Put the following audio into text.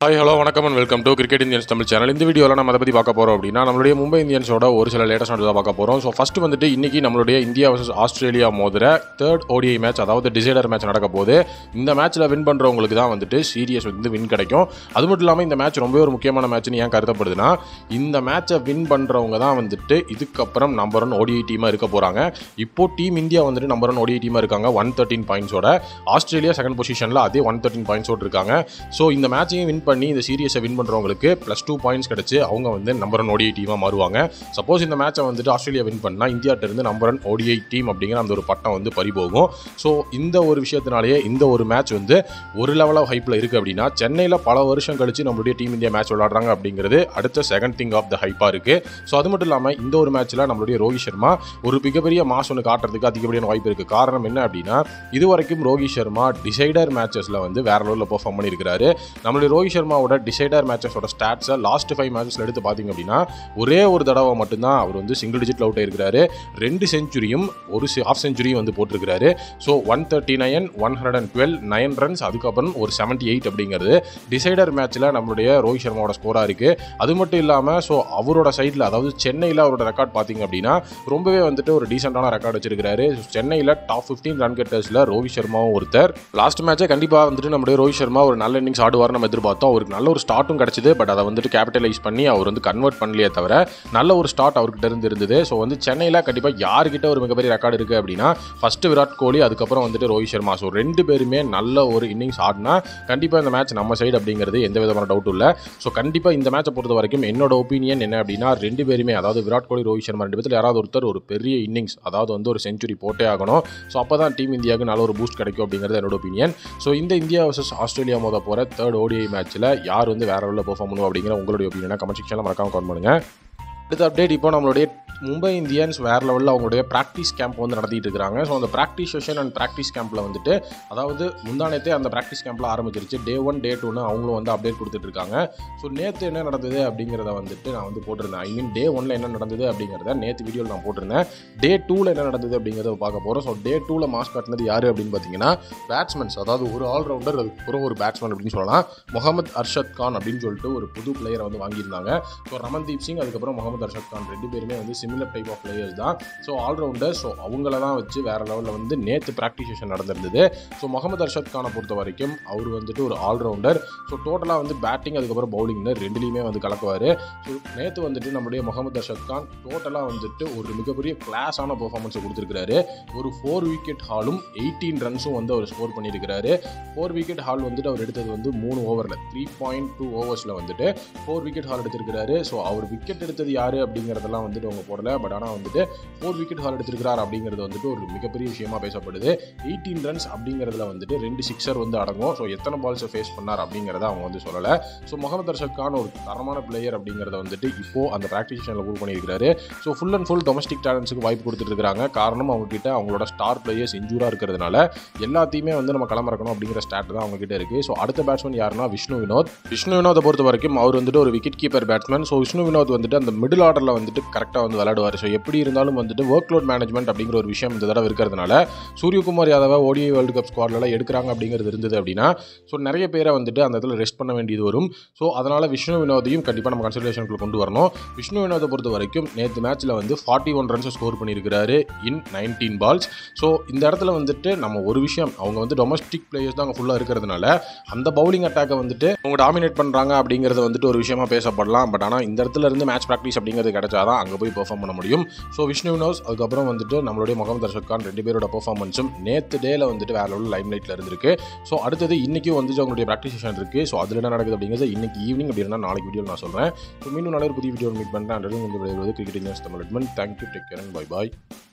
hi hello வணக்கம் and welcome to cricket Indians Tamil channel இந்த வீடியோவில் நம்ம அதை பற்றி பார்க்க போகிறோம் அப்படின்னா நம்மளுடைய மும்பை இந்தியன்ஸோட ஒரு சில லேட்டஸ்ட் தான் பார்க்க போகிறோம் ஸோ ஃபஸ்ட்டு வந்துட்டு இன்னைக்கு நம்மளுடைய இந்தியா vs ஆஸ்திரேலியா மோதுற தேர்ட் ஓடிஐ மேட்ச் அதாவது டிசைடர் மேட்ச் நடக்க போகுது இந்த மேட்ச்சில் வின் பண்ணுறவங்களுக்கு தான் வந்துட்டு சீரியஸ் வந்து வின் கிடைக்கும் அது மட்டும் இல்லாமல் இந்த மேட்ச் ரொம்பவே ஒரு முக்கியமான மேட்ச்னு ஏன் கருதப்படுதுன்னா இந்த மேட்சை வின் பண்ணுறவங்க தான் வந்துட்டு இதுக்கப்புறம் நம்பர் ஒன் ஓடிஐ டீமாக இருக்க போகிறாங்க இப்போ டீம் இந்தியா வந்துட்டு நம்பர் ஒன் ஓடிஐ டீமாக இருக்காங்க ஒன் தேர்ட்டின் பாயிண்ட்ஸோட ஆஸ்திரேலியா செகண்ட் பொசிஷனில் அதே ஒன் தேர்ட்டின் பாயிண்ட்ஸோட இருக்காங்க ஸோ இந்த மேட்சையும் வின் பண்ணி இந்த சீரியஸை வின் பண்ணுறவங்களுக்கு ப்ளஸ் டூ பாயிண்ட்ஸ் கிடச்சி அவங்க வந்து நம்பர் ஒன் ஓடிஐ டீமாக மாறுவாங்க சப்போஸ் இந்த மேட்சை வந்துட்டு ஆஸ்திரேலியா வின் பண்ணால் இந்தியாட்ட இருந்து நம்பர் ஒன் ஓடிஐ டீம் அப்படிங்கிற அந்த ஒரு பட்டம் வந்து பறிபோகும் ஸோ இந்த ஒரு விஷயத்தினாலேயே இந்த ஒரு மேட்ச் வந்து ஒரு லெவல் ஆஃப் ஹைப்பில் இருக்குது அப்படின்னா சென்னையில் பல வருஷம் கழிச்சு நம்மளுடைய டீம் இந்தியா மேட்ச் விளாடுறாங்க அப்படிங்கிறது அடுத்த செகண்ட் திங் ஆஃப் த ஹைப்பாக இருக்குது ஸோ அது மட்டும் இல்லாமல் இந்த ஒரு மேட்ச்சில் நம்மளுடைய ரோஹித் சர்மா ஒரு மிகப்பெரிய மாஸ் ஒன்று காட்டுறதுக்கு அதிகப்படியான வாய்ப்பு இருக்குது காரணம் என்ன அப்படின்னா இது வரைக்கும் ரோஹித் சர்மா டிசைடர் மேட்சஸில் வந்து வேற லெவலில் பெர்ஃபார்ம் பண்ணியிருக்காரு நம்மளுடைய ரோஹித் சர்மாவோட டிசைடர் மேட்சஸோட ஸ்டாட்ஸை லாஸ்ட் ஃபைவ் மேட்சஸில் எடுத்து பார்த்தீங்க அப்படின்னா ஒரே ஒரு தடவை மட்டும்தான் அவர் வந்து சிங்கிள் டிஜிட் அவுட் ஆயிருக்கிறாரு ரெண்டு செஞ்சுரியும் ஒரு ஹாஃப் செஞ்சுரியும் வந்து போட்டிருக்கிறாரு so one thirty nine one hundred and twelve nine runs அதுக்கப்புறம் ஒரு செவன்ட்டி எயிட் அப்படிங்கிறது டிசைடர் மேட்ச்சில் நம்மளுடைய ரோஹித் சர்மாவோட ஸ்கோராக இருக்குது அது மட்டும் இல்லாமல் ஸோ அவரோட சைடில் அதாவது சென்னையில் அவரோட ரெக்கார்ட் பார்த்தீங்க அப்படின்னா ரொம்பவே வந்துட்டு ஒரு டீசெண்டான ரெக்கார்ட் வச்சிருக்காரு சென்னையில் டாப் ஃபிஃப்டீன் ரன் கெட்டர்ஸில் ரோஹித் சர்மாவும் ஒருத்தர் லாஸ்ட் மேட்சே கண்டிப்பாக வந்துட்டு நம்மளுடைய ரோஹித் சர்மா ஒரு நல்ல இன்னிங்ஸ் ஆடுவார் நம்ம எதிர்பார்த்தோம் அவருக்கு நல்ல ஒரு ஸ்டார்ட்டும் கிடச்சிது பட் அதை வந்துட்டு கேபிட்டலைஸ் பண்ணி அவர் வந்து கன்வெர்ட் பண்ணலையே தவிர நல்ல ஒரு ஸ்டார்ட் அவர்கிட்ட இருந்து இருந்தது ஸோ வந்து சென்னையில் கண்டிப்பாக யார்கிட்ட ஒரு மிகப்பெரிய ரெக்கார்டு இருக்குது அப்படின்னா ஃபஸ்ட்டு விராட் கோலி அதுக்கப்புறம் வந்துட்டு ரோஹித் சர்மா ஸோ ரெண்டு பேருமே நல்ல ஒரு இன்னிங்ஸ் ஆடினா கண்டிப்பாக இந்த மேட்ச் நம்ம சைடு அப்படிங்கிறது எந்த விதமான டவுட்டும் இல்லை ஸோ கண்டிப்பாக இந்த மேட்சை பொறுத்த வரைக்கும் என்னோட ஒப்பீனியன் என்ன அப்படின்னா ரெண்டு பேருமே அதாவது விராட் கோலி ரோஹித் சர்மா ரெண்டு பேர்த்தில் யாராவது ஒருத்தர் ஒரு பெரிய இன்னிங்ஸ் அதாவது வந்து ஒரு செஞ்சுரி போட்டே ஆகணும் ஸோ அப்போ தான் டீம் இந்தியாவுக்கு நல்ல ஒரு பூஸ்ட் கிடைக்கும் அப்படிங்கிறது என்னோட ஒப்பீனியன் ஸோ இந்த இந்தியா வர்சஸ் ஆஸ்திரேலியா மோத போகிற தேர்ட் ஓடிஐ மேட்ச்சில் யார் வந்து வேற லெவலில் பெர்ஃபார்ம் பண்ணுவோம் அப்படிங்கிற உங்களுடைய ஒப்பீனியனை கமெண்ட் செக்ஷனில் மறக்காம கமெண்ட் பண்ணுங்க அடுத்த அப்டேட் இப்போ நம்மளுடைய மும்பை இந்தியன்ஸ் வேறு லெவலில் அவங்களுடைய ப்ராக்டிஸ் கேம்ப் வந்து நடத்திட்டு இருக்காங்க ஸோ அந்த ப்ராக்டிஸ் செஷன் அண்ட் ப்ராக்டிஸ் கேம்பில் வந்துட்டு அதாவது முந்தானத்தே அந்த ப்ராக்டிஸ் கேம்பில் ஆரம்பிச்சிருச்சு டே ஒன் டே டூன்னு அவங்களும் வந்து அப்டேட் கொடுத்துட்டு இருக்காங்க ஸோ நேற்று என்ன நடந்தது அப்படிங்கிறத வந்துட்டு நான் வந்து போட்டிருந்தேன் ஐ மீன் டே ஒனில் என்ன நடந்தது அப்படிங்கிறத நேற்று வீடியோவில் நான் போட்டிருந்தேன் டே டூவில் என்ன நடந்தது அப்படிங்கிறத பார்க்க போகிறோம் ஸோ டே டூவில் மாஸ் காட்டினது யார் அப்படின்னு பார்த்தீங்கன்னா பேட்ஸ்மேன்ஸ் அதாவது ஒரு ஆல்ரவுண்டர் அதுக்கப்புறம் ஒரு பேட்ஸ்மேன் அப்படின்னு சொல்லலாம் முகமது அர்ஷத் கான் அப்படின்னு சொல்லிட்டு ஒரு புது பிளேயரை வந்து வாங்கியிருந்தாங்க ஸோ ரமன்தீப் சிங் அதுக்கப்புறம் முகமது அர்ஷத் கான் ரெண்டு பேருமே வந்து சிமிலர் டைப் ஆஃப் பிளேயர்ஸ் தான் ஸோ ஆல்ரவுண்டர் ஸோ அவங்கள தான் வச்சு வேறு லெவலில் வந்து நேற்று ப்ராக்டிஸ் செஷன் நடந்திருந்தது ஸோ முகமது அர்ஷத் கானை பொறுத்த வரைக்கும் அவர் வந்துட்டு ஒரு ஆல்ரவுண்டர் ஸோ டோட்டலாக வந்து பேட்டிங் அதுக்கப்புறம் பவுலிங்னு ரெண்டுலேயுமே வந்து கலக்குவார் ஸோ நேற்று வந்துட்டு நம்மளுடைய முகமது அர்ஷத் கான் டோட்டலாக வந்துட்டு ஒரு மிகப்பெரிய கிளாஸான பெர்ஃபார்மன்ஸை கொடுத்துருக்காரு ஒரு ஃபோர் விக்கெட் ஹாலும் எயிட்டீன் ரன்ஸும் வந்து அவர் ஸ்கோர் பண்ணியிருக்கிறாரு ஃபோர் விக்கெட் ஹால் வந்துட்டு அவர் எடுத்தது வந்து மூணு ஓவரில் த்ரீ பாயிண்ட் டூ ஓவர்ஸில் வந்துட்டு ஃபோர் விக்கெட் ஹால் எடுத்திருக்கிறாரு ஸோ அவர் விக்கெட் எடுத்தது யார் அப்படிங்கிறதெல்லாம் வந்துட்டு அவங்க போடல பட் ஆனால் வந்துட்டு ஃபோர் விக்கெட் ஹால் எடுத்திருக்கிறார் அப்படிங்கிறது வந்துட்டு ஒரு மிகப்பெரிய விஷயமா பேசப்படுது எயிட்டீன் ரன்ஸ் அப்படிங்கிறதுல வந்துட்டு ரெண்டு சிக்ஸர் வந்து அடங்கும் ஸோ எத்தனை பால்ஸை ஃபேஸ் பண்ணார் அப்படிங்கிறத அவங்க வந்து சொல்லலை ஸோ முகமது அர்ஷத் கான் ஒரு தரமான பிளேயர் அப்படிங்கிறத வந்துட்டு இப்போ அந்த ப்ராக்டிஸ் செஷனில் ப்ரூவ் பண்ணியிருக்காரு so full and full domestic டேலண்ட்ஸுக்கு வாய்ப்பு கொடுத்துட்டு இருக்காங்க காரணம் அவங்க கிட்ட அவங்களோட ஸ்டார் பிளேயர்ஸ் இன்ஜூராக இருக்கிறதுனால எல்லாத்தையுமே வந்து நம்ம களமிறக்கணும் அப்படிங்கிற ஸ்டாட் தான் அவங்க கிட்ட இருக்கு ஸோ அடுத்த பேட்ஸ்மேன் யாருன்னா விஷ்ணு வினோத் விஷ்ணு வினோதை பொறுத்த வரைக்கும் அவர் வந்துட்டு ஒரு wicket keeper batsman so Vishnu Vinod வந்துட்டு அந்த மிடில் ஆர்டரில் வந்துட்டு கரெக்டாக வந்து விளையாடுவார் ஸோ எப்படி இருந்தாலும் வந்துட்டு ஒர்க் லோட் மேனேஜ்மெண்ட் அப்படிங்கிற ஒரு விஷயம் இந்த தடவை இருக்கிறதுனால சூரியகுமார் யாதவை ஓடிஐ வேர்ல்டு கப் ஸ்குவாட்லாம் எடுக்கிறாங்க அப்படிங்கிறது இருந்தது அப்படின்னா ஸோ நிறைய பேரை வந்துட்டு அந்த இடத்துல ரெஸ்ட் பண்ண வேண்டியது வரும் ஸோ அதனால் விஷ்ணு வினோதையும் கண்டிப்பாக நம்ம கன்சிடரேஷனுக்குள்ள கொண்டு வரணும் விஷ்ணு வினோதை பொறுத்த வரைக்கும் நேற்று மேட்ச்சில் வந்து ஃபார்ட்டி ஒன் ரன்ஸ் ஸ்கோர் பண்ணியிருக்கிறாரு இன் நைன்டீன் பால்ஸ் ஸோ இந்த இடத்துல வந்துட்டு நம்ம ஒரு விஷயம் அவங்க வந்து டொமஸ்டிக் பிளேயர்ஸ் தான் அங்கே ஃபுல்லாக இருக்கிறதுனால அந்த பவுலிங் அட்டாக்கை வந்துட்டு அவங்க டாமினேட் பண்ணுறாங்க அப்படிங்கிறது வந்துட்டு ஒரு விஷயமா பேசப்படலாம் பட் ஆனால் இந்த இடத்துல இருந்து மேட்ச் ப்ராக்டிஸ் அப்படிங்கிறது கிடைச்சாதான் அங்கே போய் பெர்ஃபார்ம் பண்ண முடியும் ஸோ விஷ்ணு வினோஸ் அதுக்கப்புறம் வந்துட்டு நம்மளுடைய முகமது அர்ஷத் கான் ரெண்டு பேரோட பெர்ஃபார்மன்ஸும் நேற்று டேல வந்துட்டு வேற லெவலில் லைம் லைட்டில் இருந்திருக்கு ஸோ அடுத்தது இன்னைக்கும் வந்துட்டு அவங்களுடைய ப்ராக்டிஸ் செஷன் இருக்குது ஸோ அதில் என்ன நடக்குது அப்படிங்கிறது இன்னைக்கு ஈவினிங் அப்படி இருந்தால் நாளைக்கு வீடியோ நான் சொல்கிறேன் ஸோ மீண்டும் நல்ல ஒரு புதிய வீடியோ மீட் பண்ணுறேன் அண்ட் வந்து cricket Indians Tamil thank you take care and bye bye